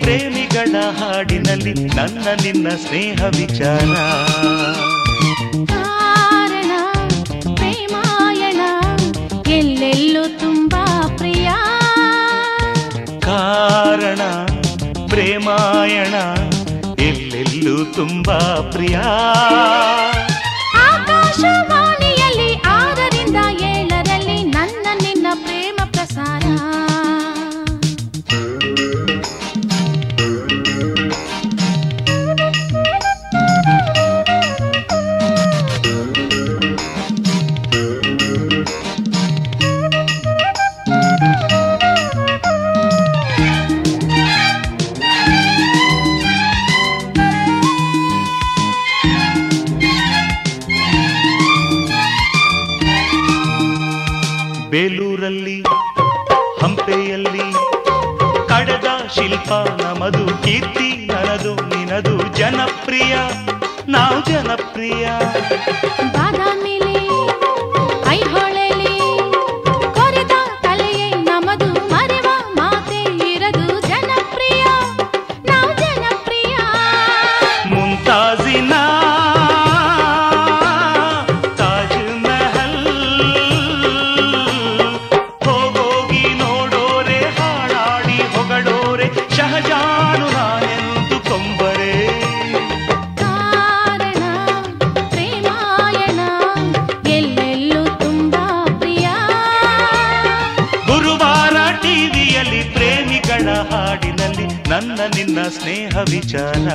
ಪ್ರೇಮಿಗಳ ಹಾಡಿನಲ್ಲಿ ನನ್ನ ನಿನ್ನ ಸ್ನೇಹ ವಿಚಾರ ಕಾರಣ ಪ್ರೇಮಾಯಣ ಎಲ್ಲೆಲ್ಲೂ ತುಂಬಾ ಪ್ರಿಯ ಕಾರಣ ಪ್ರೇಮಾಯಣ ಎಲ್ಲೆಲ್ಲೂ ತುಂಬಾ ಪ್ರಿಯ ಆಕಾಶವಾಣಿಯಲ್ಲಿ ಆರರಿಂದ ಏಳರಲ್ಲಿ ನನ್ನ ನಿನ್ನ ಪ್ರೇಮ ಪ್ರಸಾರ ಬೇಲೂರಲ್ಲಿ ಹಂಪೆಯಲ್ಲಿ ಕಡದ ಶಿಲ್ಪ ನಮದು ಕೀರ್ತಿ ನನದು ನಿನದು ಜನಪ್ರಿಯ ನಾವು ಜನಪ್ರಿಯ ಬಾದಾಮಿಲಿ ಐಹೊಳೆಲಿ ಕೊರೆದ ತಲೆಯೇ ನಮದು ಮರೆವ ಮಾತೆ ಇರದು ಜನಪ್ರಿಯ ನಾವು ಜನಪ್ರಿಯ ಮುಂತಾಜಿನ ತಾಜ್ ಮಹಲ್ ಹೋಗೋಗಿ ನೋಡೋರೆ ಹಾಡಾಡಿ ಹೊಗಳೋರೆ ಶಹಜಾನು ನಾನೆಂದು ಕೊಂಬರೆ ಕಾರಣ ಪ್ರೇಮಾಯಣ ಎಲ್ಲೆಲ್ಲೂ ತುಂಬಾ ಪ್ರಿಯ ಗುರುವಾರ ಟಿವಿಯಲ್ಲಿ ಪ್ರೇಮಿಗಳ ಹಾಡಿನಲ್ಲಿ ನನ್ನ ನಿನ್ನ ಸ್ನೇಹ ವಿಚಾರ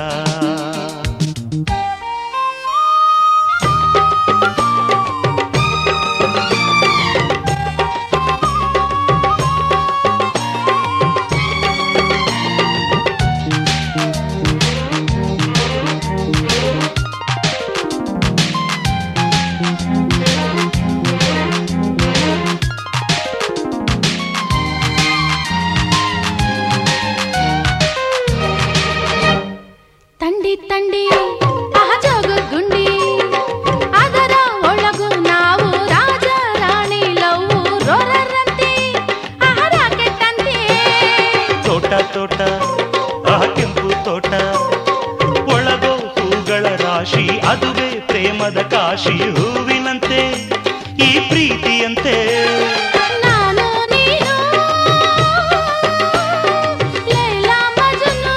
ತಂಡಿ ತಂಡಿ ಅಹಜೋಗು ಗುಂಡಿ ಅದರ ಒಳಗು ನಾವು ರಾಜ ರಾಣಿ ಲವ್ ರೋರರಂತೆ ಆಹಾರ ಕೆಟ್ಟಂತೆ ತೋಟ ತೋಟ ಆ ಕೆಂಪು ತೋಟ ಒಳಗೋ ಹೂಗಳ ರಾಶಿ ಅದುವೇ ಪ್ರೇಮದ ಕಾಶಿ ಹೂವಿನಂತೆ ಈ ಪ್ರೀತಿಯಂತೆ ನಾನು ನೀನು ಲೈಲಾ ಮಜ್ನು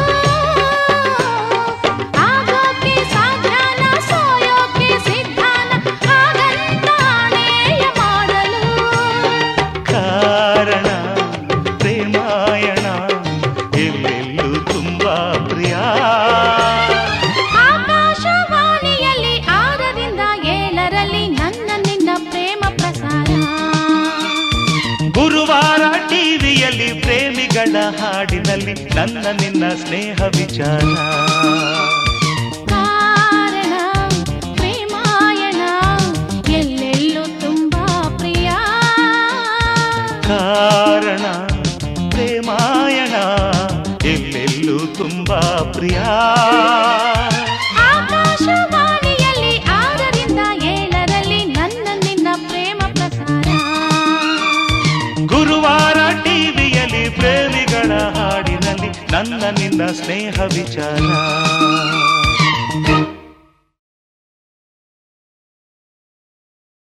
ಆಗೋಕೆ ಸಾಧ್ಯನ ಸೋಯೋಕೆ ಸಿದ್ಧಾನ ಹಾಗಂತಾಣೆಯ ಮಾಡಲು ಕಾರಣ ಪ್ರೇಮಾಯಣ ಎಲ್ಲೆಲ್ಲೂ ತುಂಬಾ ಪ್ರಿಯ ಆಕಾಶವಾಣಿಯಲ್ಲಿ ಆರರಿಂದ ಏಳರಲ್ಲಿ ನನ್ನ ನಿನ್ನ ಪ್ರೇಮ ಪ್ರಸಾರ ಗುರುವಾರ ಟಿವಿಯಲ್ಲಿ ಪ್ರೇಮಿಗಳ ಹಾಡಿನಲ್ಲಿ ನನ್ನ ನಿನ್ನ ಸ್ನೇಹ ವಿಚಾರ ಕಾರಣ ಪ್ರೇಮಾಯಣ ಎಲ್ಲೆಲ್ಲೂ ತುಂಬಾ ಪ್ರಿಯ ಕಾರಣ ಪ್ರೇಮಾಯಣ ಎಲ್ಲೆಲ್ಲೂ ತುಂಬಾ ಪ್ರಿಯ ಆಕಾಶವಾಣಿಯಲ್ಲಿ ಆರರಿಂದ ಏಳರಲ್ಲಿ ನನ್ನ ನಿನ್ನ ಪ್ರೇಮ ಪ್ರಸಾರ ಗುರುವಾರ ಟಿವಿಯಲ್ಲಿ ಪ್ರೇಮಿಗಳ ಹಾಡಿನಲ್ಲಿ ನನ್ನ ನಿನ್ನ ಸ್ನೇಹ ವಿಚಾರ